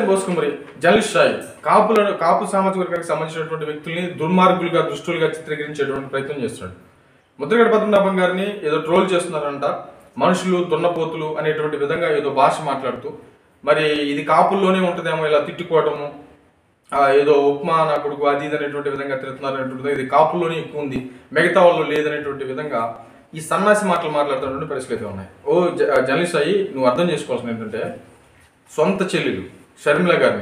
బోసుకుమరి journalist Sai కాపుల కాపు సామాజిక వర్గానికి సంబంధించినటువంటి వ్యక్తుల్ని దుర్మార్గులుగా దుష్టులుగా చిత్రీకరించేటువంటి ప్రయత్నం చేస్తున్నాడు ముద్రగడ పద్మనాభం గారిని ఏదో ట్రోల్ చేస్తున్నారంట మనుషులు దున్నపోతులు అనేటువంటి విధంగా ఏదో భాష మాట్లాడుతూ మరి ఇది కాపుల్లోనే ఉంటుందేమో ఇలా తిట్టుకోవడము ఆ, ఏదో ఉప్మా నా కొడుకు అది ఇది అనేటువంటి విధంగా తిడుతున్నారు అనేటువంటి ఇది కాపుల్లోనే ఎక్కువ ఉంది మిగతా వాళ్ళు లేదనేటువంటి విధంగా ఈ సన్నాసి మాటలు మాట్లాడుతున్నటువంటి పరిస్థితులు అయితే ఉన్నాయి ఓ జ- జర్నలిస్ట్ అయ్యి నువ్వు అర్థం చేసుకోవాల్సింది ఏంటంటే సొంత చెల్లెలు షర్మిల గారిని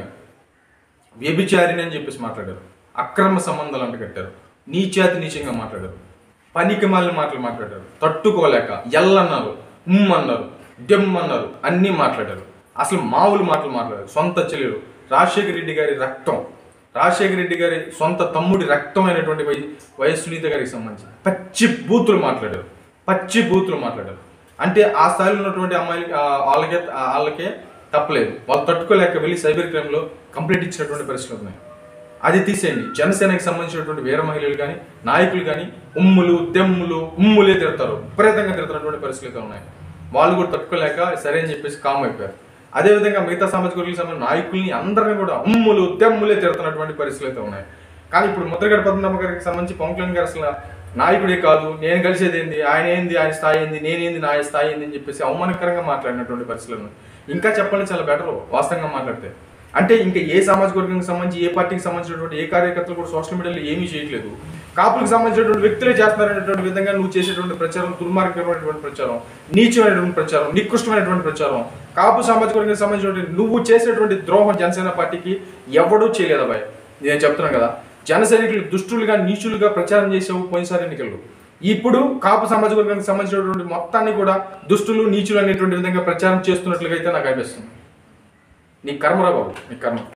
వ్యభిచారిని అని చెప్పేసి మాట్లాడారు అక్రమ సంబంధాలు అంట కట్టారు నీచాతి నీచంగా మాట్లాడారు పనికి మాలిన మాటలు మాట్లాడారు తట్టుకోలేక ఎల్లన్నారు ఉమ్ అన్నారు డెమ్ అన్నారు అన్నీ మాట్లాడారు అసలు మామూలు మాటలు మాట్లాడారు సొంత చెల్లెలు రాజశేఖర రెడ్డి గారి రక్తం రాజశేఖర రెడ్డి గారి సొంత తమ్ముడి రక్తమైనటువంటి వై వైఎస్ సునీత గారికి సంబంధించి పచ్చి బూతులు మాట్లాడారు పచ్చి బూతులు మాట్లాడారు అంటే ఆ స్థాయిలో ఉన్నటువంటి అమ్మాయిలకి ఆ వాళ్ళకే ఆ వాళ్ళకే తప్పలేదు వాళ్ళు తట్టుకోలేక వెళ్ళి సైబర్ క్రైమ్లో కంప్లైంట్ ఇచ్చినటువంటి పరిస్థితులు ఉన్నాయి అది తీసేయండి జనసేనకి సంబంధించినటువంటి వీర మహిళలు కానీ నాయకులు కానీ ఉమ్ములు తెమ్ములు ఉమ్ములే తిడతారు విపరీతంగా తిడుతున్నటువంటి పరిస్థితులు అయితే ఉన్నాయి వాళ్ళు కూడా తట్టుకోలేక సరే అని చెప్పేసి కామ్ అయిపోయారు అదేవిధంగా మిగతా సామాజిక వర్గాలకు సంబంధించిన నాయకుల్ని అందరినీ కూడా ఉమ్ములు తెమ్ములే తిడుతున్నటువంటి పరిస్థితులు అయితే ఉన్నాయి కానీ ఇప్పుడు ముద్రగడ పద్మనాభ గారికి సంబంధించి పవన్ కళ్యాణ్ గారు అసలు నాయకుడే కాదు నేను కలిసేది ఏంది ఆయన ఏంది ఆయన స్థాయి ఏంది నేనేంది నా స్థాయి ఏంది అని చెప్పేసి అవమానకరంగా మాట్లాడినటువంటి పరిస్థితులు ఉన్నాయి ఇంకా చెప్పాలంటే చాలా బెటర్ వాస్తవంగా మాట్లాడితే అంటే ఇంకా ఏ సామాజిక వర్గానికి సంబంధించి ఏ పార్టీకి సంబంధించినటువంటి ఏ కార్యకర్తలు కూడా సోషల్ మీడియాలో ఏమీ చేయట్లేదు కాపులకు సంబంధించినటువంటి వ్యక్తులే చేస్తున్నారనేటువంటి విధంగా నువ్వు చేసేటువంటి ప్రచారం దుర్మార్గమైనటువంటి ప్రచారం నీచమైనటువంటి ప్రచారం నికృష్టమైనటువంటి ప్రచారం కాపు సామాజిక వర్గానికి సంబంధించినటువంటి నువ్వు చేసేటువంటి ద్రోహం జనసేన పార్టీకి ఎవడూ చేయలేదు అబ్బాయి నేను చెప్తున్నాను కదా జన సైనికులు దుష్టులుగా నీచులుగా ప్రచారం చేసావు పోయినసారి ఎన్నికల్లో ఇప్పుడు కాపు సామాజిక వర్గానికి సంబంధించినటువంటి మొత్తాన్ని కూడా దుష్టులు నీచులు అనేటువంటి విధంగా ప్రచారం చేస్తున్నట్లుగా అయితే నాకు అనిపిస్తుంది నీ కర్మరా బాబు నీ కర్మ